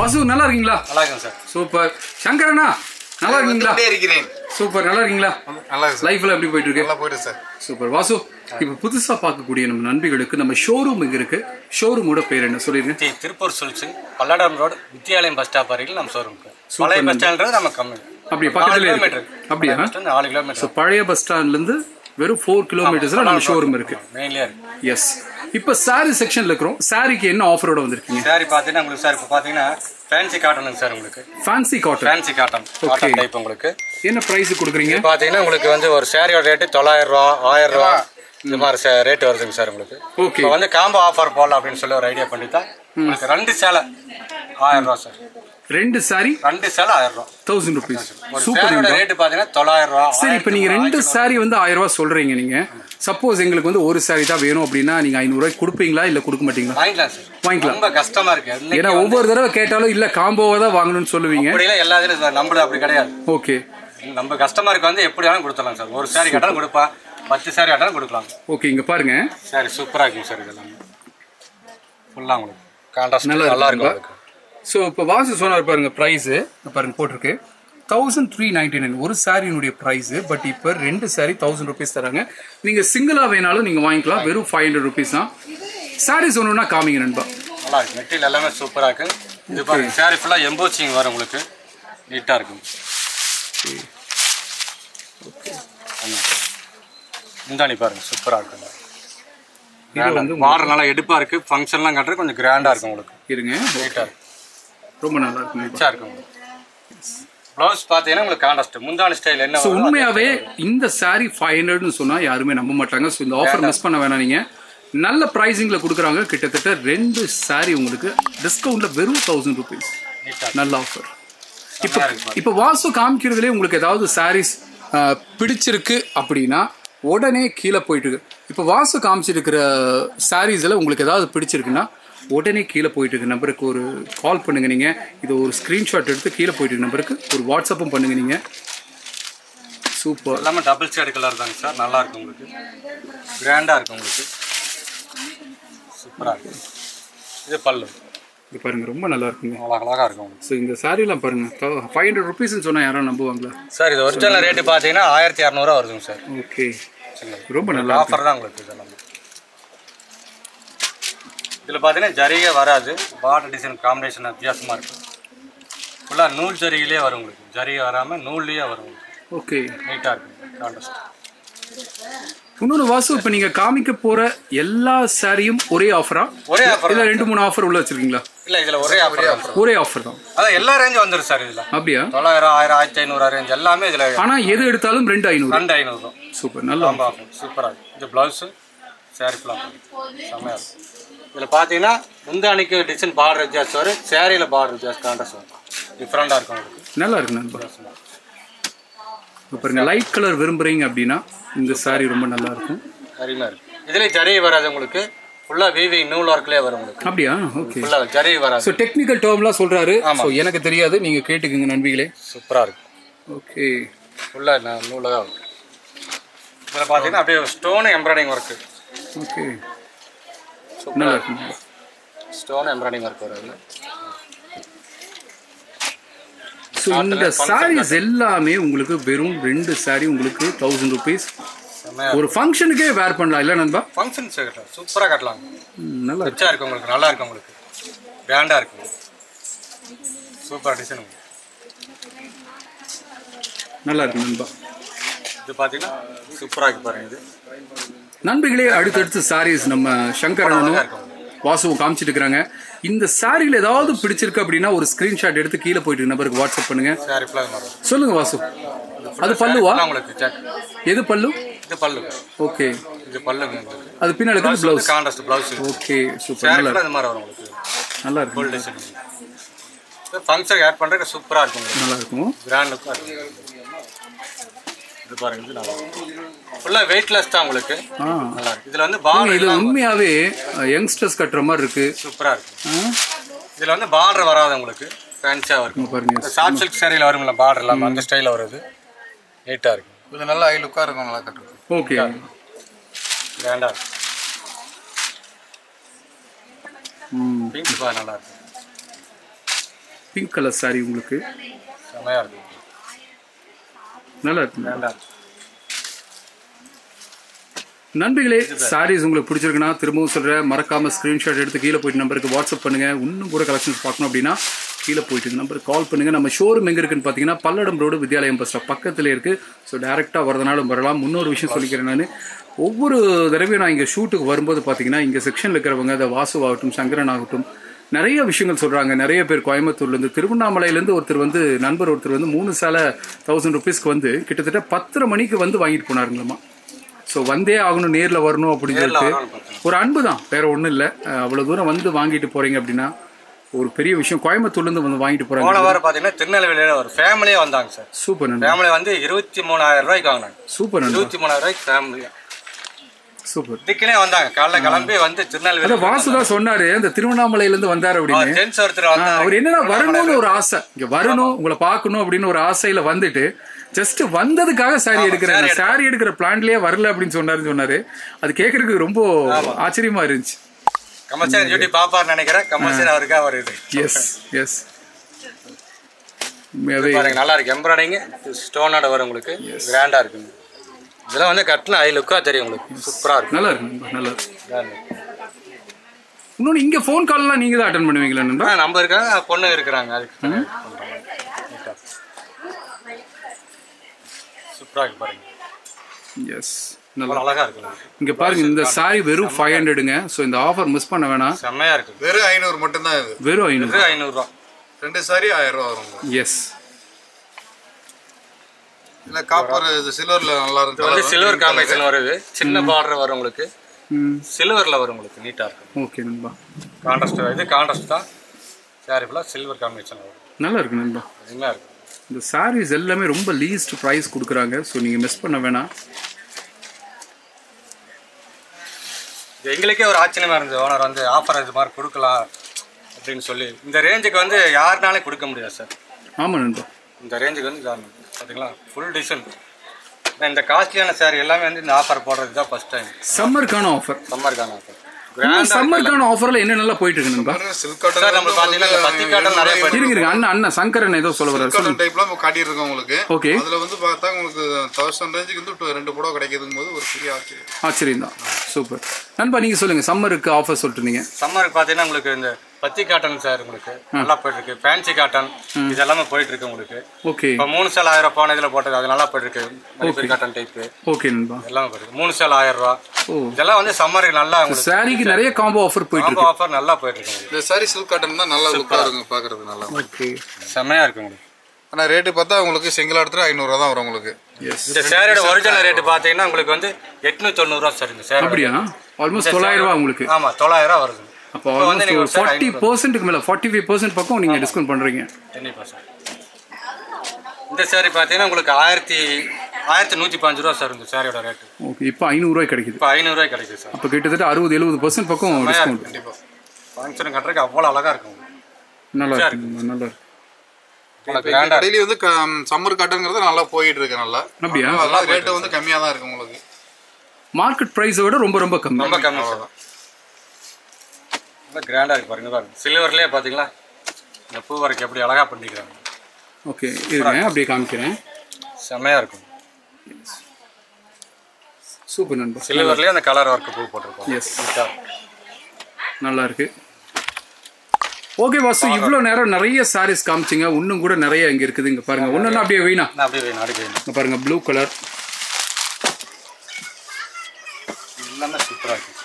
வாசு நல்லா இருக்கீங்களா நல்லா இருக்குங்க சார் சூப்பர் சங்கரண்ணா நல்லா இருக்கீங்களா வந்துட்டே இருக்கிறேன் சூப்பர் நல்லா இருக்கீங்களா நல்லா இருக்கு சார் லைஃப்ல எப்படி போயிட்டு இருக்கு நல்லா போயிட்டு சார் சூப்பர் வாசு இப்போ புதுசா பார்க்கக்கூடிய நம்ம நண்பிகளுக்கு நம்ம ஷோரூம் இங்க இருக்கு ஷோரூமோட பேர் என்ன சொல்லிருங்க தி- திருப்பூர் சுல்ஸு Palladam road Vidyalayam bus stop அருகில் நம்ம ஷோரூம் பழைய பஸ் ஸ்டாண்ட்றது நம்ம கம்மி அப்படியே பக்கத்துல இருக்கு. கிலோமீட்டர் அப்படியா? நாலு ஸோ கிலோமீட்டர் பழைய பஸ் ஸ்டாண்ட்ல இருந்து வெறும் ஃபோர் கிலோமீட்டர்ஸ்ல நம்ம ஷோரூம் இருக்கு மெயின்லேயே இருக்கு எஸ் இப்போ சாரி செக்ஷன்ல இருக்கிறோம் சாரிக்கு என்ன ஆஃபரோட வந்திருக்கீங்க சாரி பார்த்தீங்கன்னா உங்களுக்கு சார் இப்போ பார்த்தீங்கன்னா ஃபேன்சி காட்டனுங்க சார் உங்களுக்கு fancy cotton fancy cotton cotton type உங்களுக்கு என்ன பிரைஸ் கொடுக்குறீங்க பார்த்தீங்கன்னா உங்களுக்கு வந்து ஒரு சாரியோட ரேட்டு தொள்ளாயிரம் ரூபா ஆயிரம் ரூபா இந்த மாதிரி ரேட் வருதுங்க சார் உங்களுக்கு ஓகே இப்போ வந்து காம்போ ஆஃபர் போடலாம் அப்படின்னு சொல்லி ஒரு ஐடியா பண்ணி தான் உங்களுக்கு ரெண்டு சேலை ஆயிரம் ரூபா சார் ரெண்டு சாரி ரெண்டு சேலை ஆயிரம் ரூபா தௌசண்ட் ருபீஸ் ஒரு சூப்பர் சாரியோட ரேட்டு பார்த்தீங்கன்னா தொள்ளாயிரம் ரூபா சரி இப்போ நீங்க ரெண்டு சாரி வந்து ஆயிரம் ரூபாய் சொல்றீங்க நீங்க சப்போஸ் எங்களுக்கு வந்து ஒரு சாரி தான் வேணும் அப்படின்னா நீங்க ஐநூறு ரூபாய் கொடுப்பீங்களா இல்ல கொடுக்க மாட்டீங்களா வாங்கிக்கலாம் சார் வாங்கிக்கலாம். ரொம்ப கஷ்டமா இருக்கு இன்னைக்கு ஏன்னா ஒவ்வொரு தடவை கேட்டாலும் இல்ல காம்போவா தான் வாங்கணும்னு சொல்லுவீங்க அப்படிலாம் எல்லா இதுலையும் நம்மளது அப்படி கிடையாது ஓகே நம்ம கஸ்டமருக்கு வந்து எப்படி வேணாலும் கொடுத்துடலாம் சார் ஒரு சாரி கேட்டாலும் கொடுப்பா பத்து சாரி கேட்டாலும் கொடுக்கலாம் ஓகே இங்க பாருங்க சாரி சூப்பராக இருக்கும் சார் இதெல்லாம் ஃபுல்லாக உங்களுக்கு கான்ட்ராஸ்ட் நல்லா நல்லா இருக்குங்களா? இருக்கும் உங்களுக்கு ஸோ இப்போ வாசு சொன்னார் பாருங்க ப்ரைஸ் பாருங்க போட்டிருக்கு தௌசண்ட் த்ரீ நைன்டி நைன் ஒரு சாரியினுடைய ப்ரைஸ் பட் இப்போ ரெண்டு சாரி தௌசண்ட் ருபீஸ் தராங்க நீங்க சிங்கிளா வேணாலும் நீங்க வாங்கிக்கலாம் வெறும் ஃபைவ் ஹண்ட்ரட் ருபீஸ் தான் சாரீஸ் ஒன்றுனா காமிங்க நண்பா நல்லா இருக்கு மெட்டீரியல் எல்லாமே சூப்பராக இருக்கு இது பாருங்க சாரி ஃபுல்லாக எம்போச்சிங் வரும் உங்களுக்கு நீட்டாக இருக்கும் ஆமா. முந்தாணி பாருங்க சூப்பராக இருக்குங்க இது வந்து பார்டர் நல்லா எடுப்பாக இருக்கு ஃபங்க்ஷன்லாம் கட்டுறது கொஞ்சம் கிராண்டாக இருக்கும் உங்களுக்கு இருங்க நீட்டாக இருக்கும் ரொம்ப நல்லா இருக்கு நண்பா ரிச்சாக இருக்கும் உங்களுக்கு ப்ளவுஸ் பார்த்தீங்கன்னா உங்களுக்கு கான்ட்ராஸ்ட் முந்தானி ஸ்டைல் என்ன ஸோ வருமோ உண்மையாவே இந்த சாரி ஃபைவ் ஹண்ட்ரட்னு சொன்னா யாருமே நம்ப மாட்டாங்க ஸோ இந்த ஆஃபர் மிஸ் பண்ண வேணாம் நீங்க நல்ல ப்ரைஸிங்ல கொடுக்குறாங்க கிட்டத்தட்ட ரெண்டு சாரி உங்களுக்கு டிஸ்கவுண்ட்ல வெறும் தௌசண்ட் ருபீஸ் நீட்டாக நல்ல ஆஃபர் இப்போ இப்போ வாசு காமிக்கிறதுலே உங்களுக்கு ஏதாவது சாரீஸ் பிடிச்சிருக்கு அப்படின்னா உடனே கீழே போயிட்டு இருக்கு இப்போ வாசு காமிச்சிருக்கிற சாரீஸில் உங்களுக்கு ஏதாவது பிடிச்சிருக்குன்னா உடனே கீழே போயிட்டு இருக்க நம்பருக்கு ஒரு கால் பண்ணுங்க நீங்க இது ஒரு ஸ்க்ரீன்ஷாட் எடுத்து கீழே போயிட்டு இருக்க நம்பருக்கு ஒரு வாட்ஸ்அப்பும் பண்ணுங்க நீங்க சூப்பர் எல்லாமே டபுள் ஷேடு கலர் தாங்க சார் நல்லா இருக்கும் உங்களுக்கு கிராண்டாக இருக்கும் உங்களுக்கு சூப்பராக இருக்கும் இது பல்லு இது பாருங்க ரொம்ப நல்லா இருக்குங்க அழகா அழகாக இருக்கும் உங்களுக்கு ஸோ இந்த சாரீலாம் பாருங்க ஃபைவ் ஹண்ட்ரட் ருபீஸ்னு சொன்னா யாரும் நம்புவாங்களா சார் இது ஒரிஜினல் ரேட்டு பார்த்தீங்கன்னா ஆயிரத்தி இரநூறுவா வருதுங்க சார் ஓகே ரொம்ப நல்லா இருக்கு ஆஃபர் தான் உங்களுக்கு இதெல்லாம் இதில் பார்த்தீங்கன்னா ஜரிகை வராது பார்டர் டிசைன் காம்பினேஷன் வித்தியாசமாக இருக்கும் ஃபுல்லாக நூல் ஜரிகிலே வரும் உங்களுக்கு ஜரிகை வராமல் நூல்லையே வரும் உங்களுக்கு ஓகே நீட்டாக இருக்கும் கான்ட்ராஸ்ட் இன்னொன்று வாசு இப்போ நீங்க காமிக்க போற எல்லா சாரியும் ஒரே ஆஃபரா ஒரே ஆஃபர் இல்ல ரெண்டு மூணு ஆஃபர் உள்ள வச்சிருக்கீங்களா இல்லை இதில் ஒரே ஆஃபர் தான் ஒரே ஆஃபர் தான் அதான் எல்லா ரேஞ்சும் வந்துடும் சார் இதில் அப்படியா தொள்ளாயிரம் ஆயிரம் ஆயிரத்தி ஐநூறு ரேஞ்ச் எல்லாமே இதில் ஆனா எது எடுத்தாலும் ரெண்டு ஐநூறு ரெண்டு ஐநூறு தான் சூப்பர் நல்லா ரொம்ப சூப்பராக இருக்கும் இது ப்ளவுஸு சாரி ஃபுல்லாக செம்மையாக இருக்கும் இதில் பார்த்தீங்கன்னா முந்தானிக்கு டிசைன் பார்டர் வித்தியாசம் வரும் சேரீயில் பார்டர் வித்தியாசம் கான்ட்ராஸ்ட் வரும் டிஃப்ரெண்ட்டாக இருக்கும் உங்களுக்கு நல்லா இருக்கு நண்பா இப்போ பாருங்க லைட் கலர் விரும்புறீங்க அப்படின்னா இந்த சாரி ரொம்ப நல்லா இருக்கும் அருமையாக இருக்கும் இதுலேயும் ஜரி வராது உங்களுக்கு ஃபுல்லாக வீவி நூல் ஒர்க்லேயே வரும் உங்களுக்கு அப்படியா ஓகே ஃபுல்லாக ஜரி வராது ஸோ டெக்னிக்கல் டேர்ம்லாம் சொல்றாரு ஸோ எனக்கு தெரியாது நீங்க கேட்டுக்குங்க நண்பிகளே சூப்பராக இருக்கும் ஓகே ஃபுல்லாக நூலில் தான் இருக்கும் இதில் பார்த்தீங்கன்னா அப்படியே ஸ்டோன் எம்ப்ராய்டிங் ஒர்க்கு ஓகே நல்லா இருக்கு நண்பா. ஸ்டோன் எம்ப்ராய்டிங் ஒர்க் வரும் ஸோ இந்த சாரீஸ் எல்லாமே உங்களுக்கு வெறும் ரெண்டு சாரி உங்களுக்கு தௌசண்ட் ருபீஸ் செம்மையாக ஒரு ஃபங்க்ஷனுக்கே வேர் பண்ணலாம் இல்லை நண்பா ஃபங்க்ஷன் கட்டலாம் சூப்பராக கட்டலாம் ம், நல்லா இருக்கு ரிச்சாக இருக்கும் உங்களுக்கு நல்லா இருக்கும் உங்களுக்கு கிராண்டாக இருக்கும் சூப்பர் டிசைன் நல்லா இருக்கு நண்பா இது பார்த்தீங்கன்னா சூப்பராக இருக்கு பாருங்க இது நண்பர்களே அடுத்தடுத்து சாரீஸ் நம்ம சங்கரனும் வாசுவும் காமிச்சிட்டு இருக்கிறாங்க இந்த சாரியில் ஏதாவது பிடிச்சிருக்கு அப்படின்னா ஒரு ஸ்கிரீன்ஷாட் எடுத்து கீழே போயிட்டு நம்பருக்கு வாட்ஸ்அப் பண்ணுங்க சாரி ஃபுல்லாக இது மாதிரி வரும். சொல்லுங்க வாசு அது பல்லுவா ஃபுல்லாக உங்களுக்கு செக் எது பல்லு இது பல்லு ஓகே இது பல்லுங்க உங்களுக்கு அது பின்னாடி இருக்கிறது blouse contrast blouse okay super sari நல்லா ஃபுல்லாக இது மாதிரி வரும் உங்களுக்கு நல்லா இருக்கு ஃபுல் டிசைன் ஃபங்க்ஷன் ஆட் பண்ணுறதுக்கு சூப்பராக இருக்கும் உங்களுக்கு நல்லா இருக்கும் கிராண்ட் லுக்காக இருக்கும் இது பாருங்க இது நல்லா ஃபுல்லாக வெயிட்லெஸ் தான் உங்களுக்கு ஆ நல்லா இருக்கு இதில் வந்து பார்டர் இது உண்மையாவே யங்ஸ்டர்ஸ் கட்டுற மாதிரி இருக்கு சூப்பராக இருக்கும் ஆ, இதில் வந்து பார்டர் வராது உங்களுக்கு ஃபேன்ஸாக இருக்கும் இங்க பாருங்க இந்த சாஃப்ட் சில்க் சாரியில் வரும்ல பார்டர் இல்லாமல் அந்த ஸ்டைலில் வருது நீட்டாக இருக்கும் இது நல்லா ஐ லுக்காக இருக்கும் நல்லா கட்டுறது ஓகே கிராண்டாக இருக்கும் ம் பிங்க் பார் நல்லா இருக்கும் பிங்க் கலர் saree உங்களுக்கு செம்மையாக இருக்கும் நல்லா இருக்கு வேண்டாம் நண்பர்களே சாரீஸ் உங்களுக்கு பிடிச்சிருக்குன்னா திரும்பவும் சொல்கிறேன் மறக்காம ஸ்க்ரீன்ஷாட் எடுத்து கீழே போயிட்டு நம்பருக்கு வாட்ஸ்அப் பண்ணுங்க இன்னும் கூட கலெக்ஷன்ஸ் பார்க்கணும் அப்படின்னா கீழே போயிட்டு நம்பருக்கு கால் பண்ணுங்க நம்ம ஷோரூம் எங்க இருக்குன்னு பார்த்தீங்கன்னா Palladam road Vidyalayam bus stop பக்கத்துல இருக்கு ஸோ டேரெக்டாக வரதுனாலும் வரலாம் முன்னொரு விஷயம் சொல்லிக்கிறேன் நான் ஒவ்வொரு தடவையும் நான் இங்கே ஷூட்டுக்கு வரும்போது பார்த்தீங்கன்னா இங்கே செக்ஷனில் இருக்கிறவங்க அந்த வாசுவாகட்டும் சங்கரன் ஆகட்டும் நிறைய விஷயங்கள் சொல்றாங்க நிறைய பேர் கோயம்புத்தூர்ல இருந்து திருவண்ணாமலையில இருந்து ஒருத்தர் வந்து நண்பர் ஒருத்தர் வந்து மூணு சேலை தௌசண்ட் ருபீஸ்க்கு வந்து கிட்டத்தட்ட பத்தரை மணிக்கு வந்து வாங்கிட்டு போனாருங்களாமா ஸோ வந்தே ஆகணும் நேர்ல வரணும் அப்படின்னு சொல்லிட்டு ஒரு அன்பு தான் வேற ஒன்றும் இல்லை அவ்வளவு தூரம் வந்து வாங்கிட்டு போறீங்க அப்படின்னா ஒரு பெரிய விஷயம் கோயம்புத்தூர்ல இருந்து வந்து வாங்கிட்டு போறாங்க போன வாரம் பார்த்தீங்கன்னா திருநெல்வேலியில் ஒரு ஃபேமிலியே வந்தாங்க சார் சூப்பர் நண்பா ஃபேமிலி வந்து இருபத்தி மூணாயிரம் ரூபாய்க்கு வாங்கினாங்க சூப்பர் நண்பா இருபத்தி மூணாயிரம் ரூபாய்க்கு ஃபேமிலி சூப்பர் இதுக்குனே வந்தாங்க காலைல கிளம்பி வந்து திருநெல்வேலி அதான் வாசுதா சொன்னாரு இந்த திருவண்ணாமலையில இருந்து வந்தாரு அப்படின்னு ஜென்ஸ் ஒருத்தர் ஆ, வந்தாங்க அவர் என்னன்னா வரணும்னு ஒரு ஆசை இங்க வரணும் உங்களை பார்க்கணும் அப்படின்னு ஒரு ஆசையில வந்துட்டு ஜஸ்ட் வந்ததுக்காக சாரி எடுக்கிறேன் சாரி எடுக்கிற பிளான்லயே வரல அப்படின்னு சொன்னாருன்னு சொன்னாரு அது கேட்கறதுக்கு ரொம்ப ஆச்சரியமா இருந்துச்சு கமர்ஷியல் டியூட்டி பாப்பார்னு நினைக்கிறேன் கமர்ஷியல் அவருக்காக வருது எஸ் எஸ் பாருங்க நல்லா இருக்கு எம்ப்ராய்டிங் ஸ்டோனோட வரும் உங்களுக்கு கிராண்டா இருக்குங்க இதெல்லாம் வந்து கட்டின ஐ லுக்கா தெரியும் உங்களுக்கு சூப்பரா இருக்கும் நல்லா இருக்கு நண்பா, நல்லா இருக்கு இன்னொன்னு இங்க ஃபோன் கால்லாம் நீங்க தான் அட்டன் பண்ணுவீங்களா நண்பா ஆ, நம்ம இருக்காங்க பொண்ணு இருக்கிறாங்க அதுக்கு பண்றாங்க. நீட்டா. சூப்பரா இருக்கு பாருங்க எஸ் நல்லா அவ்வளவு அழகா இருக்கு உங்களுக்கு. இங்க பாருங்க இந்த சாரி வெறும் ஃபைவ் ஹண்ட்ரடுங்க ஸோ இந்த ஆஃபர் மிஸ் பண்ண வேணாம் செம்மையா இருக்கு வெறும் ஐநூறு மட்டும்தான் இது வெறும் ஐநூறு இது ஐநூறு ரூபா ரெண்டு சாரி ஆயிரம் ரூபா வரும் உங்களுக்கு. எஸ் இல்ல காப்பர் இது சில்வர்ல நல்லா இது வந்து இருக்கும் சில்வர் காம்பினேஷன் வருது சின்ன பார்டர் வரும் உங்களுக்கு ம் சில்வர்ல வரும் உங்களுக்கு நீட்டா இருக்கும் ஓகே நண்பா கான்ட்ராஸ்ட் இது கான்ட்ராஸ்ட் தான் சாரி ஃபுல்லாக சில்வர் காம்பினேஷன் வரும் நல்லா இருக்கு நண்பா அருமையா இருக்கு இந்த சாரீஸ் எல்லாமே ரொம்ப லீஸ்ட் ப்ரைஸ் கொடுக்குறாங்க ஸோ நீங்கள் மிஸ் பண்ண வேணாம் இது எங்களுக்கே ஒரு ஆச்சரியமா இருந்தது ஓனர் வந்து ஆஃபர் இது மாதிரி கொடுக்கலாம் அப்படின்னு சொல்லி இந்த ரேஞ்சுக்கு வந்து யாருனாலே கொடுக்க முடியாது சார் ஆமாம் நண்பா இந்த ரேஞ்சுக்கு வந்து இதாக பார்த்தீங்களா ஃபுல் டிசைன் இந்த காஸ்ட்லியான சாரி எல்லாமே வந்து இந்த ஆஃபர் போடுறது தான் ஃபர்ஸ்ட் டைம் சம்மருக்கான ஆஃபர் சம்மருக்கான ஆஃபர் சம்மருக்கான ஆஃபர்ல என்னென்னலாம் போயிட்டு இருக்கு நண்பா சில்க் சார் நம்ம பார்த்தீங்கன்னா இந்த பத்தி காட்டன் நிறைய பேர் இருங்க இருங்க அண்ணா அண்ணா சங்கரன் ஏதோ சொல்ல வர்றாரு காட்டன் டைப்ல நம்ம காட்டியிருக்கோம் உங்களுக்கு ஓகே அதுல வந்து பார்த்தா உங்களுக்கு தௌசண்ட் ரேஞ்சுக்கு வந்து two- ரெண்டு புடவை கிடைக்குதுங்க போது ஒரு பெரிய ஆச்சரியம் ஆச்சரியம் தான் சூப்பர் நண்பா நீங்கள் சொல்லுங்கள் சம்மருக்கு ஆஃபர் சொல்லிட்டு இருந்தீங்க சம்மருக்கு பார்த்தீங்கன்னா உங்களுக்கு இந்த பத்தி காட்டன் சார் உங்களுக்கு நல்லா போயிட்டு இருக்கு ஃபேன்சி காட்டன் இது எல்லாமே போயிட்டு இருக்கு உங்களுக்கு ஓகே இப்போ மூணு சேல் ஆயிரம் போன இதில் போட்டது அது நல்லா போயிட்டு இருக்கு மணிப்பூர் காட்டன் டைப்பு ஓகே நண்பா எல்லாமே போயிருக்கு மூணு சேல் ஆயிரம் ரூபா ஓ இதெல்லாம் வந்து சம்மருக்கு நல்லா உங்களுக்கு சாரிக்கு நிறைய காம்போ ஆஃபர் போயிட்டு காம்போ ஆஃபர் நல்லா போயிட்டு இருக்கு உங்களுக்கு இந்த சாரி சில்க் காட்டன் தான் நல்லா லுக்கா இருக்கும் பாக்குறது நல்லா ஓகே செம்மையா இருக்கு உங்களுக்கு ஆனா ரேட்டு பார்த்தா உங்களுக்கு சிங்கிள் இடத்துல ஐநூறுரூவா தான் வரும் உங்களுக்கு எஸ் இந்த சேரியோட ஒரிஜினல் ரேட்டு பார்த்தீங்கன்னா உங்களுக்கு வந்து எட்நூத்தி தொண்ணூறுவா சார் இந்த சேரி அப்படியா ஆல்மோஸ்ட் தொள்ளாயிரம் ரூபா உங்களுக்கு ஆமா தொள்ளாயிரம் ரூபா வருது அப்போ இப்போ வந்து ஆல்மோஸ்ட் நீங்க ஒரு ஒரு set ஃபார்ட்டி பர்சன்ட்டுக்கு மேலே ஃபார்ட்டி ஃபைவ் பர்சன்ட் பக்கம் நீங்கள் டிஸ்கவுண்ட் பண்ணுறீங்க கண்டிப்பா சார் இந்த சேரீ பார்த்தீங்கன்னா உங்களுக்கு ஆயிரத்தி ஆயிரத்தி நூற்றி பாஞ்சு ரூபா சார் இந்த சேரியோட ரேட்டு ஓகே இப்போ ஐநூறுரூவாய் கிடைக்குது இப்போ ஐநூறுரூவாய் கிடைக்குது சார் அப்போ கிட்டத்தட்ட அறுபது எழுபது பர்சன்ட் பக்கம் டிஸ்கவுண்ட் கண்டிப்பாக ஃபங்க்ஷன் கட்டுறதுக்கு அவ்வளோ அழகா இருக்கும் நல்லா இருக்கு நல்லா இருக்கு கிராண்டா கடையில வந்து சம்மர் காட்டன்ங்கிறது நல்லா போயிட்டு இருக்கு நல்லா அப்படியா அதெல்லாம் ரேட்டு வந்து கம்மியா தான் இருக்கு உங்களுக்கு மார்க்கெட் ப்ரைஸை விட ரொம்ப ரொம்ப கம்மி ரொம்ப கம்மி சார் ரொம்ப கிராண்டா இருக்கு பாருங்க பாருங்க சில்வர்லேயே பார்த்தீங்களா இந்த பூ வரைக்கும் எப்படி அழகா பண்ணிக்கிறாங்க ஓகே இருங்க அப்படியே காமிக்கிறேன் செம்மையா இருக்கும் சூப்பர் நண்பா சில்வர்லேயே அந்த கலர் ஒர்க்கு பூ போட்டிருக்கோம் எஸ் நல்லா இருக்கு ஓகே வாசு இவ்வளோ நேரம் நிறைய சாரீஸ் காமிச்சிங்க இன்னும் கூட நிறைய இங்கே இருக்குது இங்கே பாருங்க ஒன்று அப்படியே வீணா நான் அப்படியே வேணும் அப்படியே வேணும் இங்கே பாருங்க ப்ளூ கலர் எல்லாமே சூப்பராக இருக்கு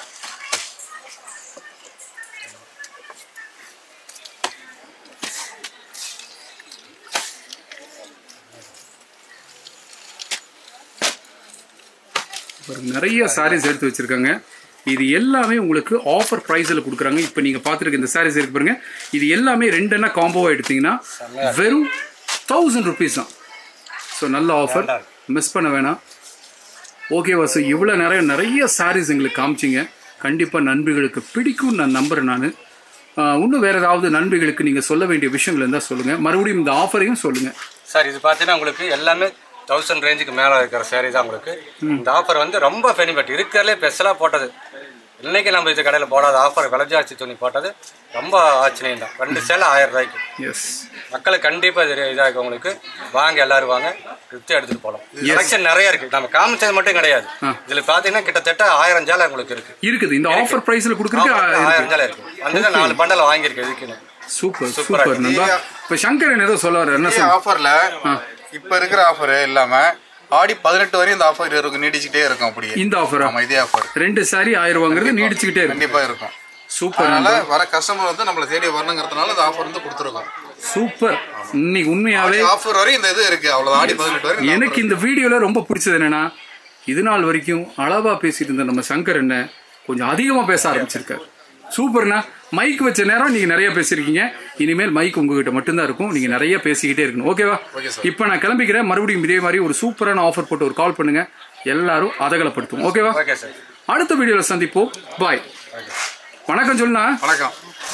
பாருங்க நிறைய சாரீஸ் எடுத்து வச்சிருக்காங்க இது எல்லாமே உங்களுக்கு ஆஃபர் ப்ரைஸில் கொடுக்குறாங்க இப்போ நீங்கள் பார்த்துருக்க இந்த சாரீஸ் இருக்கு பாருங்க இது எல்லாமே ரெண்டுன்னா காம்போவாக எடுத்தீங்கன்னா வெறும் தௌசண்ட் ருபீஸ் தான் ஸோ நல்ல ஆஃபர் மிஸ் பண்ண வேணாம் ஓகே வாசு இவ்வளோ நிறைய நிறைய சாரீஸ் எங்களுக்கு காமிச்சிங்க கண்டிப்பாக நண்பிகளுக்கு பிடிக்கும் நான் நம்புறேன் நான் இன்னும் வேற ஏதாவது நண்பிகளுக்கு நீங்கள் சொல்ல வேண்டிய விஷயங்கள் இருந்தால் சொல்லுங்கள் மறுபடியும் இந்த ஆஃபரையும் சொல்லுங்கள் சார் இது பார்த்தீங்கன்னா உங்களுக்கு எல்லாமே தௌசண்ட் ரேஞ்சுக்கு மேலே இருக்கிற சாரீ தான் உங்களுக்கு இந்த ஆஃபர் வந்து ரொம்ப பெனிஃபிட் இருக்கிறதுலே ஸ்பெஷலாக போட்டது இன்னைக்கு நம்ம இது கடையில் போடாத ஆஃபர் விலைஜாஸ்தி துணி போட்டது ரொம்ப ஆச்சரியம் தான் ரெண்டு சேலை ஆயிரம் ரூபாய்க்கு எஸ் மக்களுக்கு கண்டிப்பாக இது இதாக உங்களுக்கு வாங்க எல்லாரும் வாங்க வித்து எடுத்துட்டு போகலாம் கலெக்ஷன் நிறைய இருக்கு நம்ம காமிச்சது மட்டும் கிடையாது இதுல பாத்தீங்கன்னா கிட்டத்தட்ட ஆயிரம் ஜாலை உங்களுக்கு இருக்கு இருக்குது இந்த ஆஃபர் பிரைஸ்ல கொடுக்குறதுக்கு ஆயிரம் ஜாலை இருக்கு வந்து நாலு பண்டல வாங்கியிருக்கு இதுக்குன்னு சூப்பர் சூப்பர் நண்பா இப்போ சங்கரன் ஏதோ சொல்ல வர என்ன சொல்ல ஆஃபர்ல இப்ப இருக்கிற ஆஃபர் இல்லாம ஆடி பதினெட்டு வரையும் இந்த ஆஃபர் இருக்கும் நீடிச்சுட்டே இருக்கும் அப்படியே இந்த ஆஃபரா ஆமா இதே ஆஃபர் ரெண்டு சாரி ஆயிரம் ரூபாங்கிறது நீடிச்சுக்கிட்டே இருக்கும் கண்டிப்பா இருக்கும் சூப்பர் அதனால வர கஸ்டமர் வந்து நம்மள தேடி வரணுங்கிறதுனால இந்த ஆஃபர் வந்து கொடுத்துருக்கோம் சூப்பர் இன்னைக்கு உண்மையாவே ஆஃபர் வரையும் இந்த இது இருக்கு அவ்வளவுதான் ஆடி பதினெட்டு வரையும் இந்த எனக்கு இந்த வீடியோல ரொம்ப பிடிச்சது என்னன்னா இது நாள் வரைக்கும் அளவா பேசிட்டு இருந்த நம்ம சங்கர் என்ன கொஞ்சம் அதிகமா பேச ஆரம்பிச்சிருக்காரு சூப்பர்ண்ணா மைக் வச்ச நேரம் நீங்க நிறைய பேசியிருக்கீங்க இனிமேல் மைக் உங்ககிட்ட மட்டும்தான் இருக்கும் நீங்க நிறைய பேசிக்கிட்டே இருக்கணும் ஓகேவா இப்போ நான் கிளம்பிக்கிறேன் மறுபடியும் இதே மாதிரி ஒரு சூப்பரான ஆஃபர் போட்டு ஒரு கால் பண்ணுங்க எல்லாரும் அதகலப்படுத்தும் ஓகேவா ஓகே சார் அடுத்த வீடியோல சந்திப்போம் பாய் வணக்கம் சொல்லுண்ணா வணக்கம்